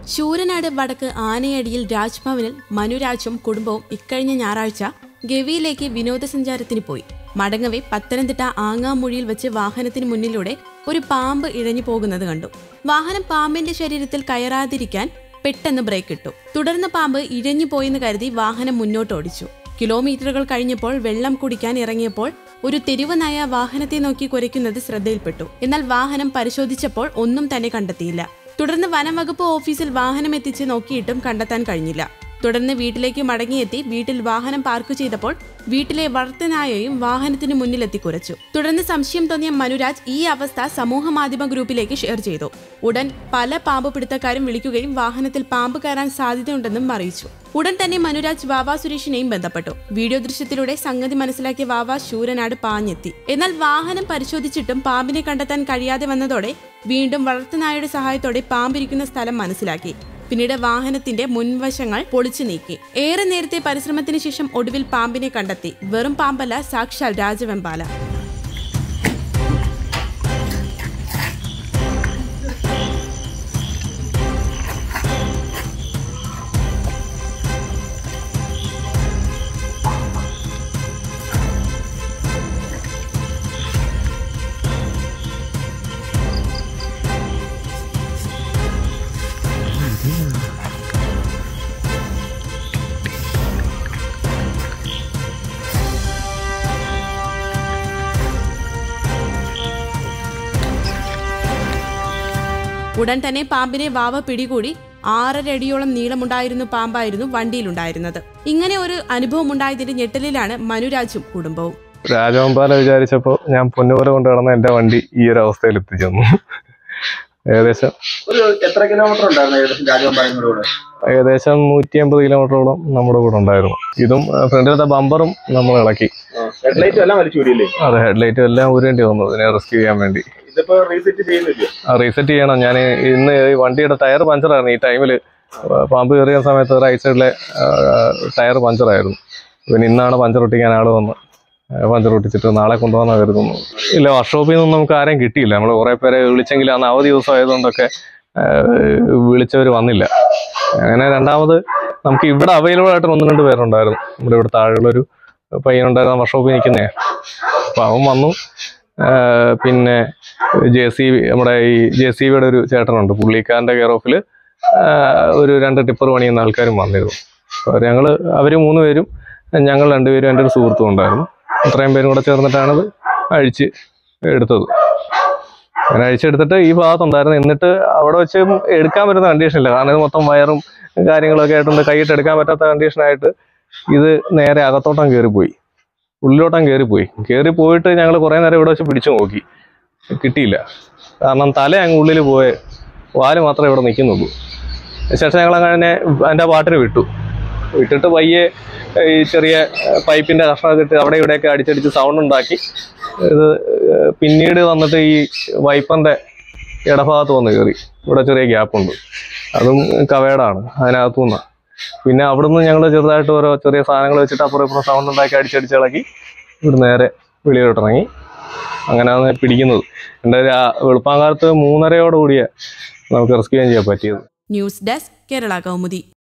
ശൂരനാട് വടക്ക് ആനയടിയിൽ രാജ്ഭവനിൽ മനുരാജും കുടുംബവും ഇക്കഴിഞ്ഞ ഞായറാഴ്ച ഗവിയിലേക്ക് വിനോദസഞ്ചാരത്തിന് പോയി മടങ്ങവെ പത്തനംതിട്ട ആങ്ങാമൊഴിയിൽ വെച്ച് വാഹനത്തിന് മുന്നിലൂടെ ഒരു പാമ്പ് ഇഴഞ്ഞു പോകുന്നത് കണ്ടു വാഹനം പാമ്പിന്റെ ശരീരത്തിൽ കയറാതിരിക്കാൻ പെട്ടെന്ന് ബ്രേക്ക് ഇട്ടു തുടർന്ന് പാമ്പ് ഇഴഞ്ഞു പോയെന്ന് കരുതി വാഹനം മുന്നോട്ടോടിച്ചു കിലോമീറ്ററുകൾ കഴിഞ്ഞപ്പോൾ വെള്ളം കുടിക്കാൻ ഇറങ്ങിയപ്പോൾ ഒരു തെരുവ് നായ വാഹനത്തെ നോക്കി കുരയ്ക്കുന്നത് ശ്രദ്ധയിൽപ്പെട്ടു എന്നാൽ വാഹനം പരിശോധിച്ചപ്പോൾ ഒന്നും തന്നെ കണ്ടെത്തിയില്ല തുടർന്ന് വനം വകുപ്പ് ഓഫീസിൽ വാഹനം എത്തിച്ച് നോക്കിയിട്ടും കണ്ടെത്താൻ കഴിഞ്ഞില്ല തുടർന്ന് വീട്ടിലേക്ക് മടങ്ങിയെത്തി വീട്ടിൽ വാഹനം പാർക്ക് ചെയ്തപ്പോൾ വീട്ടിലെ വളർത്തനായയും വാഹനത്തിന് മുന്നിലെത്തി കുരച്ചു തുടർന്ന് സംശയം തോന്നിയ മനുരാജ് ഈ അവസ്ഥ സമൂഹ മാധ്യമ ഗ്രൂപ്പിലേക്ക് ഷെയർ ചെയ്തു ഉടൻ പല പാമ്പ് പിടുത്തക്കാരും വിളിക്കുകയും വാഹനത്തിൽ പാമ്പ് കയറാൻ സാധ്യതയുണ്ടെന്നും അറിയിച്ചു ഉടൻ തന്നെ മനുരാജ് വാവ സുരേഷിനെയും ബന്ധപ്പെട്ടു വീഡിയോ ദൃശ്യത്തിലൂടെ സംഗതി മനസ്സിലാക്കിയ വാവ ശൂരനാട് പാഞ്ഞെത്തി എന്നാൽ വാഹനം പരിശോധിച്ചിട്ടും പാമ്പിനെ കണ്ടെത്താൻ കഴിയാതെ വന്നതോടെ വീണ്ടും വളർത്തുനായയുടെ സഹായത്തോടെ പാമ്പിരിക്കുന്ന സ്ഥലം മനസ്സിലാക്കി പിന്നീട് വാഹനത്തിന്റെ മുൻവശങ്ങൾ പൊളിച്ചു നീക്കി ഏറെ നേരത്തെ പരിശ്രമത്തിന് ശേഷം ഒടുവിൽ പാമ്പിനെ കണ്ടെത്തി വെറും പാമ്പല്ല സാക്ഷാൽ രാജവെമ്പാല ഉടൻ തന്നെ പാമ്പിനെ വാവ പിടികൂടി ആറര അടിയോളം നീളമുണ്ടായിരുന്ന പാമ്പായിരുന്നു വണ്ടിയിലുണ്ടായിരുന്നത് ഇങ്ങനെ ഒരു അനുഭവം ഉണ്ടായതിന്റെ ഞെട്ടലിലാണ് മനുരാജും കുടുംബവും രാജവമ്പാല വിചാരിച്ചപ്പോൾ ഞാൻ പൊന്നുപോലെ കൊണ്ട് നടന്ന എൻ്റെ വണ്ടി ഈ ഒരു അവസ്ഥയിൽ എത്തിച്ചെന്നു ഏകദേശം ഒരു എത്ര കിലോമീറ്റർ ഉണ്ടായിരുന്നു ഏകദേശം രാജവമ്പാലങ്ങളുടെ കൂടെ ഏകദേശം നൂറ്റി അമ്പത് കിലോമീറ്ററോളം നമ്മുടെ കൂടെ ഉണ്ടായിരുന്നു ഇതും ഫ്രണ്ടിലത്തെ ബമ്പറും നമ്മൾ ഇളക്കി ഹെഡ്ലൈറ്റും എല്ലാം വലിച്ചു വിടിയില്ലേ അത് ഹെഡ്ലൈറ്റും എല്ലാം ഊരേണ്ടി വന്നു ഇതിനെ റെസ്ക്യൂ ചെയ്യാൻ വേണ്ടി ഇതിപ്പോ റീസെറ്റ് ചെയ്യുന്നില്ലേ റീസെറ്റ് ചെയ്യണം ഞാൻ ഇന്ന് ഈ വണ്ടിയുടെ ടയർ പഞ്ചറായിരുന്നു ഈ ടൈമിൽ പാമ്പ് കയറിയ സമയത്ത് റൈറ്റ് സൈഡിലെ ടയർ പഞ്ചറായിരുന്നു പിന്നെ ഇന്നാണ് പഞ്ചർ ഒട്ടിക്കാൻ ആൾ വന്ന് പഞ്ചർ ഒട്ടിച്ചിട്ട് നാളെ കൊണ്ടുപോകാൻ കരുതുന്നു ഇല്ല വർക്ക്ഷോപ്പിൽ നിന്നും നമുക്ക് ആരെയും കിട്ടിയില്ല നമ്മൾ കുറേ പേരെ വിളിച്ചെങ്കിൽ അന്ന് അവധി ദിവസം ആയതുകൊണ്ടൊക്കെ വിളിച്ചവർ വന്നില്ല അങ്ങനെ രണ്ടാമത് നമുക്ക് ഇവിടെ അവൈലബിൾ ആയിട്ട് ഒന്ന് രണ്ട് പേരുണ്ടായിരുന്നു നമ്മുടെ ഇവിടെ താഴെയുള്ളൊരു പയ്യനുണ്ടായിരുന്നു വർക്ക്ഷോപ്പിൽ നിൽക്കുന്നേ അപ്പോൾ അവൻ വന്നു ആ, പിന്നെ ജെ സി ബി നമ്മുടെ ഈ ജെ സി ബിയുടെ ഒരു ചേട്ടനുണ്ട് പുള്ളിക്കാരൻ്റെ കെയർ ഓഫിൽ ഒരു രണ്ട് ടിപ്പർ പണിയുന്ന ആൾക്കാരും വന്നിരുന്നു അപ്പോൾ ഞങ്ങൾ അവർ മൂന്ന് പേരും ഞങ്ങൾ രണ്ടുപേരും എൻ്റെ ഒരു സുഹൃത്തും ഉണ്ടായിരുന്നു ഇത്രയും പേരും കൂടെ ചേർന്നിട്ടാണത് അഴിച്ച് എടുത്തത് അങ്ങനെ അഴിച്ചെടുത്തിട്ട് ഈ ഭാഗത്തുണ്ടായിരുന്നു എന്നിട്ട് അവിടെ വെച്ച് എടുക്കാൻ പറ്റുന്ന കണ്ടീഷനില്ല കാരണം ഇത് മൊത്തം വയറും കാര്യങ്ങളൊക്കെ ആയിട്ടുണ്ട് കൈയിട്ട് എടുക്കാൻ പറ്റാത്ത കണ്ടീഷനായിട്ട് ഇത് നേരെ അകത്തോട്ടം കയറിപ്പോയി ഉള്ളിലോട്ടം കയറിപ്പോയി കയറി പോയിട്ട് ഞങ്ങൾ കുറേ നേരം ഇവിടെ വെച്ച് പിടിച്ചു നോക്കി കിട്ടിയില്ല കാരണം തല അങ്ങ് ഉള്ളിൽ പോയ വാല് മാത്രമേ ഇവിടെ നിൽക്കുന്നുള്ളൂ ശേഷം ഞങ്ങൾ അങ്ങനെ അതിൻ്റെ പാട്ടിന് വിട്ടു വിട്ടിട്ട് പയ്യെ ഈ ചെറിയ പൈപ്പിൻ്റെ കഷ്ണമൊക്കെ ഇട്ട് അവിടെ ഇവിടെയൊക്കെ അടിച്ചടിച്ച് സൗണ്ട് ഉണ്ടാക്കി ഇത് ഏഹ് പിന്നീട് വന്നിട്ട് ഈ വൈപ്പറിൻ്റെ ഇടഭാഗത്ത് വന്ന് കയറി ഇവിടെ ചെറിയ ഗ്യാപ്പുണ്ട് അതും കവേടാണ് അതിനകത്തു നിന്നാണ് പിന്നെ അവിടുന്ന് ഞങ്ങൾ ചെറുതായിട്ട് ഓരോ ചെറിയ സാധനങ്ങൾ വെച്ചിട്ട് അപ്പുറം ഇപ്പുറം സൗണ്ട് ഉണ്ടാക്കി അടിച്ചടിച്ച് ഇളക്കി ഇവിടെ നേരെ വെളിയിലോട്ട് ഇറങ്ങി അങ്ങനെയാണ് പിടിക്കുന്നത് എൻ്റെ ഒരു ആ വെളുപ്പാങ്കാലത്ത് മൂന്നരയോട് കൂടിയ നമുക്ക് റെസ്ക്യൂ ചെയ്യാൻ പറ്റിയത് ന്യൂസ് ഡെസ്ക് കേരള കൗമുദി